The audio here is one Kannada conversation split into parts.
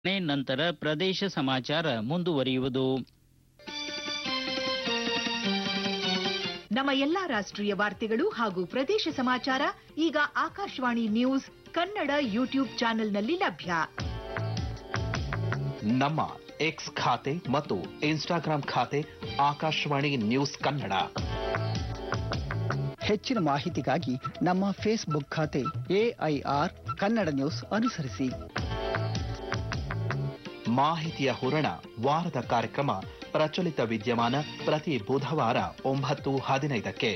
ನಂತರ ಪ್ರದೇಶ ಸಮಾಚಾರ ಮುಂದುವರಿಯುವುದು ನಮ್ಮ ಎಲ್ಲಾ ರಾಷ್ಟ್ರೀಯ ವಾರ್ತೆಗಳು ಹಾಗೂ ಪ್ರದೇಶ ಸಮಾಚಾರ ಈಗ ಆಕಾಶವಾಣಿ ನ್ಯೂಸ್ ಕನ್ನಡ ಯೂಟ್ಯೂಬ್ ಚಾನೆಲ್ನಲ್ಲಿ ಲಭ್ಯ ನಮ್ಮ ಎಕ್ಸ್ ಖಾತೆ ಮತ್ತು ಇನ್ಸ್ಟಾಗ್ರಾಂ ಖಾತೆ ಆಕಾಶವಾಣಿ ನ್ಯೂಸ್ ಕನ್ನಡ ಹೆಚ್ಚಿನ ಮಾಹಿತಿಗಾಗಿ ನಮ್ಮ ಫೇಸ್ಬುಕ್ ಖಾತೆ ಎಐಆರ್ ಕನ್ನಡ ನ್ಯೂಸ್ ಅನುಸರಿಸಿ ಮಾಹಿತಿಯ ಹೂರಣ ವಾರದ ಕಾರ್ಯಕ್ರಮ ಪ್ರಚಲಿತ ವಿದ್ಯಮಾನ ಪ್ರತಿ ಬುಧವಾರ ಒಂಬತ್ತು ಹದಿನೈದಕ್ಕೆ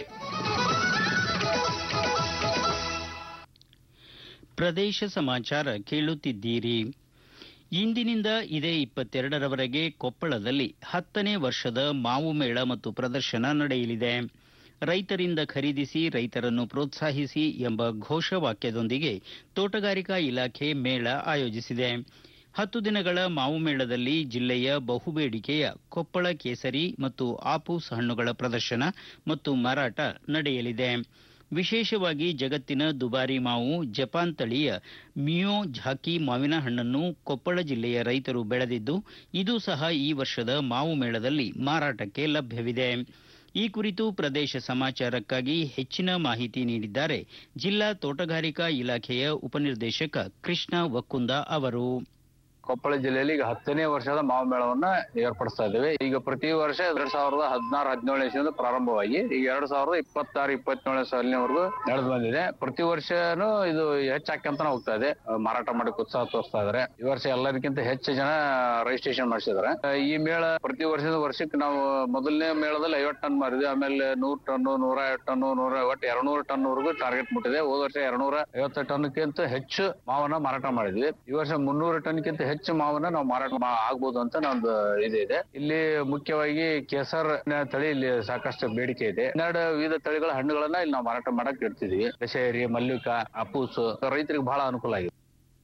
ಪ್ರದೇಶ ಸಮಾಚಾರ ಕೇಳುತ್ತಿದ್ದೀರಿ ಇಂದಿನಿಂದ ಇದೇ ಇಪ್ಪತ್ತೆರಡರವರೆಗೆ ಕೊಪ್ಪಳದಲ್ಲಿ ಹತ್ತನೇ ವರ್ಷದ ಮಾವು ಮೇಳ ಮತ್ತು ಪ್ರದರ್ಶನ ನಡೆಯಲಿದೆ ರೈತರಿಂದ ಖರೀದಿಸಿ ರೈತರನ್ನು ಪ್ರೋತ್ಸಾಹಿಸಿ ಎಂಬ ಘೋಷವಾಕ್ಯದೊಂದಿಗೆ ತೋಟಗಾರಿಕಾ ಇಲಾಖೆ ಮೇಳ ಆಯೋಜಿಸಿದೆ ಹತ್ತು ದಿನಗಳ ಮಾವು ಮೇಳದಲ್ಲಿ ಜಿಲ್ಲೆಯ ಬಹುಬೇಡಿಕೆಯ ಕೊಪ್ಪಳ ಕೇಸರಿ ಮತ್ತು ಆಪೂಸ್ ಹಣ್ಣುಗಳ ಪ್ರದರ್ಶನ ಮತ್ತು ಮಾರಾಟ ನಡೆಯಲಿದೆ ವಿಶೇಷವಾಗಿ ಜಗತ್ತಿನ ದುಬಾರಿ ಮಾವು ಜಪಾನ್ ತಳಿಯ ಮಿಯೋ ಝಾಕಿ ಮಾವಿನ ಹಣ್ಣನ್ನು ಕೊಪ್ಪಳ ಜಿಲ್ಲೆಯ ರೈತರು ಬೆಳೆದಿದ್ದು ಇದು ಸಹ ಈ ವರ್ಷದ ಮಾವು ಮೇಳದಲ್ಲಿ ಮಾರಾಟಕ್ಕೆ ಲಭ್ಯವಿದೆ ಈ ಕುರಿತು ಪ್ರದೇಶ ಸಮಾಚಾರಕ್ಕಾಗಿ ಹೆಚ್ಚಿನ ಮಾಹಿತಿ ನೀಡಿದ್ದಾರೆ ಜಿಲ್ಲಾ ತೋಟಗಾರಿಕಾ ಇಲಾಖೆಯ ಉಪನಿರ್ದೇಶಕ ಕೃಷ್ಣ ವಕ್ಕುಂದ ಅವರು ಕೊಪ್ಪಳ ಜಿಲ್ಲೆಯಲ್ಲಿ ಈಗ ಹತ್ತನೇ ವರ್ಷದ ಮಾವು ಮೇಳವನ್ನ ಏರ್ಪಡಿಸ್ತಾ ಇದ್ದೇವೆ ಈಗ ಪ್ರತಿ ವರ್ಷ ಎರಡ್ ಸಾವಿರದ ಹದಿನಾರು ಹದಿನೇಳನೇ ಇಸ್ವಿಯಿಂದ ಪ್ರಾರಂಭವಾಗಿ ಈಗ ಎರಡ್ ಸಾವಿರದ ಇಪ್ಪತ್ತಾರು ಇಪ್ಪತ್ತೇಳನೇ ಸಾಲಿನವರೆಗೂ ನಡೆದು ಬಂದಿದೆ ಪ್ರತಿ ವರ್ಷನೂ ಇದು ಹೆಚ್ಚಾಕಂತಾನೆ ಹೋಗ್ತಾ ಇದೆ ಅಹ್ ಮಾರಾಟ ಮಾಡಿ ಉತ್ಸಾಹ ತೋರಿಸ್ತಾ ಇದಾರೆ ಈ ವರ್ಷ ಎಲ್ಲದಕ್ಕಿಂತ ಹೆಚ್ಚು ಜನ ರಿಜಿಸ್ಟ್ರೇಷನ್ ಮಾಡಿಸಿದಾರೆ ಅಹ್ ಈ ಮೇಳ ಪ್ರತಿ ವರ್ಷದ ವರ್ಷಕ್ಕೆ ನಾವು ಮೊದಲನೇ ಮೇಳದಲ್ಲಿ ಐವತ್ತು ಟನ್ ಮಾರಿದ್ವಿ ಆಮೇಲೆ ನೂರ್ ಟನ್ ನೂರ ಐವತ್ತು ಟನ್ ನೂರ ಒಟ್ಟು ಎರಡ್ನೂರು ಟನ್ ವರೆಗೂ ಟಾರ್ಗೆಟ್ ಮುಟ್ಟಿದೆ ಹೋದ ವರ್ಷ ಎರಡ್ನೂರ ಐವತ್ತು ಟನ್ಕ್ಕಿಂತ ಹೆಚ್ಚು ಮಾವನ್ನ ಮಾರಾಟ ಮಾಡಿದ್ವಿ ಈ ವರ್ಷ ಮುನ್ನೂರು ಟನ್ಕ್ಕಿಂತ ಹೆಚ್ಚು ಮಾವನ್ನ ನಾವು ಮಾರಾಟ ಮಾ- ಆಗ್ಬೋದು ಅಂತ ನಮ್ದು ಇದು ಇದೆ ಇಲ್ಲಿ ಮುಖ್ಯವಾಗಿ ಕೇಸರ್ ತಳಿ ಇಲ್ಲಿ ಸಾಕಷ್ಟು ಬೇಡಿಕೆ ಇದೆ ಹನ್ನೆರಡು ವಿವಿಧ ತಳಿಗಳ ಹಣ್ಣುಗಳನ್ನ ಇಲ್ಲಿ ನಾವು ಮಾರಾಟ ಮಾಡಕ್ ಇಡ್ತಿದೀವಿ ದಶೇರಿ ಮಲ್ಲಿಕ ಅಪೂಸ್ ರೈತರಿಗೆ ಬಹಳ ಅನುಕೂಲ ಆಗಿದೆ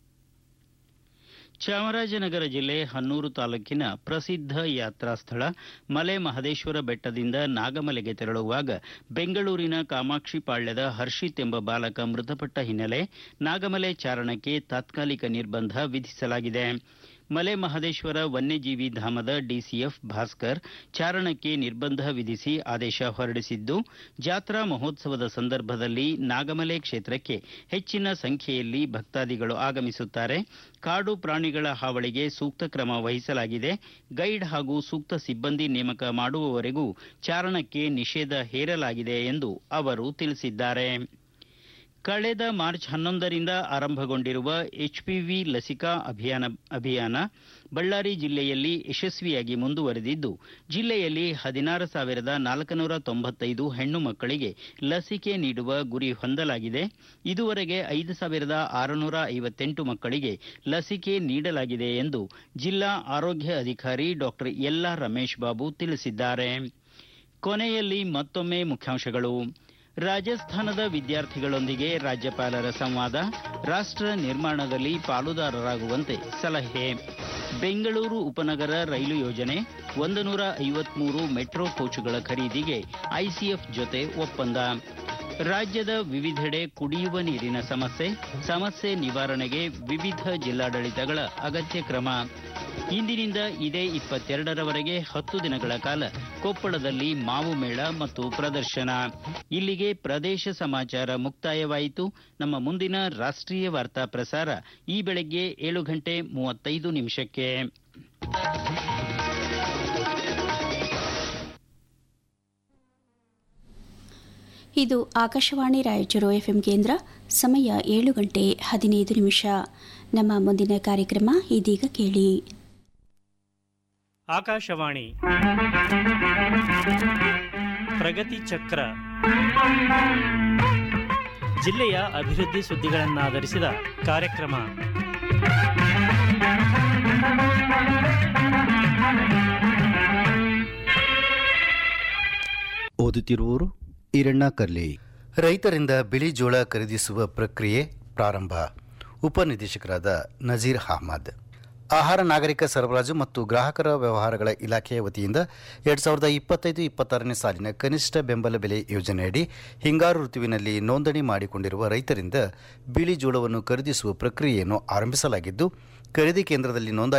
ಚಾಮರಾಜನಗರ ಜಿಲ್ಲೆ ಹನ್ನೂರು ತಾಲೂಕಿನ ಪ್ರಸಿದ್ಧ ಯಾತ್ರಾ ಸ್ಥಳ ಮಲೆ ಮಹದೇಶ್ವರ ಬೆಟ್ಟದಿಂದ ನಾಗಮಲೆಗೆ ತೆರಳುವಾಗ ಬೆಂಗಳೂರಿನ ಕಾಮಾಕ್ಷಿ ಪಾಳ್ಯದ ಹರ್ಷಿತ್ ಎಂಬ ಬಾಲಕ ಮೃತಪಟ್ಟ ಹಿನ್ನೆಲೆ ನಾಗಮಲೆ ಚಾರಣಕ್ಕೆ ತಾತ್ಕಾಲಿಕ ನಿರ್ಬಂಧ ವಿಧಿಸಲಾಗಿದೆ ಮಲೆ ಮಹದೇಶ್ವರ ವನ್ಯಜೀವಿ ಧಾಮದ ಡಿಸಿಎಫ್ ಭಾಸ್ಕರ್ ಚಾರಣಕ್ಕೆ ನಿರ್ಬಂಧ ವಿಧಿಸಿ ಆದೇಶ ಹೊರಡಿಸಿದ್ದು ಜಾತ್ರಾ ಮಹೋತ್ಸವದ ಸಂದರ್ಭದಲ್ಲಿ ನಾಗಮಲೆ ಕ್ಷೇತ್ರಕ್ಕೆ ಹೆಚ್ಚಿನ ಸಂಖ್ಯೆಯಲ್ಲಿ ಭಕ್ತಾದಿಗಳು ಆಗಮಿಸುತ್ತಾರೆ ಕಾಡು ಪ್ರಾಣಿಗಳ ಹಾವಳಿಗೆ ಸೂಕ್ತ ಕ್ರಮ ವಹಿಸಲಾಗಿದೆ ಗೈಡ್ ಹಾಗೂ ಸೂಕ್ತ ಸಿಬ್ಬಂದಿ ನೇಮಕ ಮಾಡುವವರೆಗೂ ಚಾರಣಕ್ಕೆ ನಿಷೇಧ ಹೇರಲಾಗಿದೆ ಎಂದು ಅವರು ತಿಳಿಸಿದ್ದಾರೆ ಕಳೆದ ಮಾರ್ಚ್ ಹನ್ನೊಂದರಿಂದ ಆರಂಭಗೊಂಡಿರುವ ಎಚ್ಪಿವಿ ಲಸಿಕಾ ಅಭಿಯಾನ ಅಭಿಯಾನ ಬಳ್ಳಾರಿ ಜಿಲ್ಲೆಯಲ್ಲಿ ಯಶಸ್ವಿಯಾಗಿ ಮುಂದುವರೆದಿದ್ದು ಜಿಲ್ಲೆಯಲ್ಲಿ ಹದಿನಾರು ಸಾವಿರದ ನಾಲ್ಕುನೂರ ತೊಂಬತ್ತೈದು ಹೆಣ್ಣು ಮಕ್ಕಳಿಗೆ ಲಸಿಕೆ ನೀಡುವ ಗುರಿ ಹೊಂದಲಾಗಿದೆ ಇದುವರೆಗೆ ಐದು ಸಾವಿರದ ಆರುನೂರ ಐವತ್ತೆಂಟು ಮಕ್ಕಳಿಗೆ ಲಸಿಕೆ ನೀಡಲಾಗಿದೆ ಎಂದು ಜಿಲ್ಲಾ ಆರೋಗ್ಯ ಅಧಿಕಾರಿ ಡಾಕ್ಟರ್ ಎಲ್ಆರ್ ರಮೇಶ್ ಬಾಬು ತಿಳಿಸಿದ್ದಾರೆ ಕೊನೆಯಲ್ಲಿ ಮತ್ತೊಮ್ಮೆ ಮುಖ್ಯಾಂಶಗಳು ರಾಜಸ್ಥಾನದ ವಿದ್ಯಾರ್ಥಿಗಳೊಂದಿಗೆ ರಾಜ್ಯಪಾಲರ ಸಂವಾದ ರಾಷ್ಟ್ರ ನಿರ್ಮಾಣದಲ್ಲಿ ಪಾಲುದಾರರಾಗುವಂತೆ ಸಲಹೆ ಬೆಂಗಳೂರು ಉಪನಗರ ರೈಲು ಯೋಜನೆ ಒಂದು ನೂರ ಐವತ್ಮೂರು ಮೆಟ್ರೋ ಕೋಚುಗಳ ಖರೀದಿಗೆ ಐಸಿಎಫ್ ಜೊತೆ ಒಪ್ಪಂದ ರಾಜ್ಯದ ವಿವಿಧೆಡೆ ಕುಡಿಯುವ ನೀರಿನ ಸಮಸ್ಯೆ ಸಮಸ್ಯೆ ನಿವಾರಣೆಗೆ ವಿವಿಧ ಜಿಲ್ಲಾಡಳಿತಗಳ ಅಗತ್ಯ ಕ್ರಮ ಇಂದಿನಿಂದ ಇದೇ ಇಪ್ಪತ್ತೆರಡರವರೆಗೆ ಹತ್ತು ದಿನಗಳ ಕಾಲ ಕೊಪ್ಪಳದಲ್ಲಿ ಮಾವು ಮೇಳ ಮತ್ತು ಪ್ರದರ್ಶನ ಇಲ್ಲಿಗೆ ಪ್ರದೇಶ ಸಮಾಚಾರ ಮುಕ್ತಾಯವಾಯಿತು ನಮ್ಮ ಮುಂದಿನ ರಾಷ್ಟ್ರೀಯ ವಾರ್ತಾ ಪ್ರಸಾರ ಈ ಬೆಳಗ್ಗೆ ಏಳು ಗಂಟೆ ಮೂವತ್ತೈದು ನಿಮಿಷಕ್ಕೆ ಇದು ಆಕಾಶವಾಣಿ ರಾಯಚೂರು ಎಫ್ಎಂ ಕೇಂದ್ರ ಸಮಯ ಏಳು ಗಂಟೆ ಹದಿನೈದು ನಿಮಿಷ ನಮ್ಮ ಮುಂದಿನ ಕಾರ್ಯಕ್ರಮ ಇದೀಗ ಕೇಳಿ ಆಕಾಶವಾಣಿ ಪ್ರಗತಿ ಚಕ್ರ ಜಿಲ್ಲೆಯ ಅಭಿವೃದ್ಧಿ ಸುದ್ದಿಗಳನ್ನಾಧರಿಸಿದ ಕಾರ್ಯಕ್ರಮ ಓದುತ್ತಿರುವವರು ಈರಣ್ಣ ಕರ್ಲಿ ರೈತರಿಂದ ಬಿಳಿ ಜೋಳ ಖರೀದಿಸುವ ಪ್ರಕ್ರಿಯೆ ಪ್ರಾರಂಭ ಉಪನಿರ್ದೇಶಕರಾದ ನಜೀರ್ ಅಹಮದ್ ಆಹಾರ ನಾಗರಿಕ ಸರಬರಾಜು ಮತ್ತು ಗ್ರಾಹಕರ ವ್ಯವಹಾರಗಳ ಇಲಾಖೆಯ ವತಿಯಿಂದ ಎರಡು ಸಾವಿರದ ಇಪ್ಪತ್ತೈದು ಇಪ್ಪತ್ತಾರನೇ ಸಾಲಿನ ಕನಿಷ್ಠ ಬೆಂಬಲ ಬೆಲೆ ಯೋಜನೆಯಡಿ ಹಿಂಗಾರು ಋತುವಿನಲ್ಲಿ ನೋಂದಣಿ ಮಾಡಿಕೊಂಡಿರುವ ರೈತರಿಂದ ಬಿಳಿ ಜೋಳವನ್ನು ಖರೀದಿಸುವ ಪ್ರಕ್ರಿಯೆಯನ್ನು ಆರಂಭಿಸಲಾಗಿದ್ದು ಖರೀದಿ ಕೇಂದ್ರದಲ್ಲಿ ನೋಂದಾಯಿ